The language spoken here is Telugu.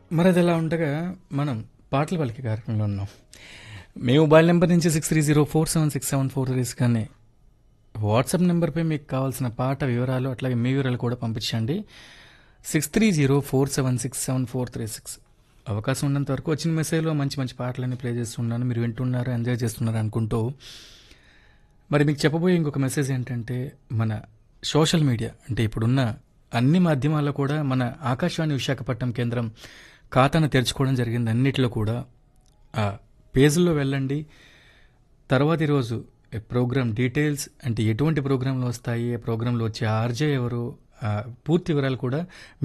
మరి అది ఎలా ఉండగా మనం పాటలు పలికే కార్యక్రమంలో ఉన్నాం మీ మొబైల్ నెంబర్ నుంచి six three zero four seven six seven four three కానీ వాట్సాప్ నెంబర్పై మీకు కావాల్సిన పాట వివరాలు అట్లాగే మీ వివరాలు కూడా పంపించండి six three zero four seven six seven four three six అవకాశం ఉన్నంత వరకు వచ్చిన మెసేజ్లో మంచి మంచి పాటలన్నీ ప్లే చేస్తున్నాను మీరు వింటున్నారు ఎంజాయ్ చేస్తున్నారు అనుకుంటూ మరి మీకు చెప్పబోయే ఇంకొక మెసేజ్ ఏంటంటే మన సోషల్ మీడియా అంటే ఇప్పుడున్న అన్ని మాధ్యమాల్లో కూడా మన ఆకాశవాణి విశాఖపట్నం కేంద్రం ఖాతాను తెరుచుకోవడం జరిగింది అన్నిట్లో కూడా ఆ పేజీల్లో వెళ్ళండి తర్వాతి రోజు ఈ ప్రోగ్రామ్ డీటెయిల్స్ అంటే ఎటువంటి ప్రోగ్రాంలు వస్తాయి ఏ ప్రోగ్రాంలో వచ్చే ఆర్జే ఎవరు ఆ పూర్తి వివరాలు కూడా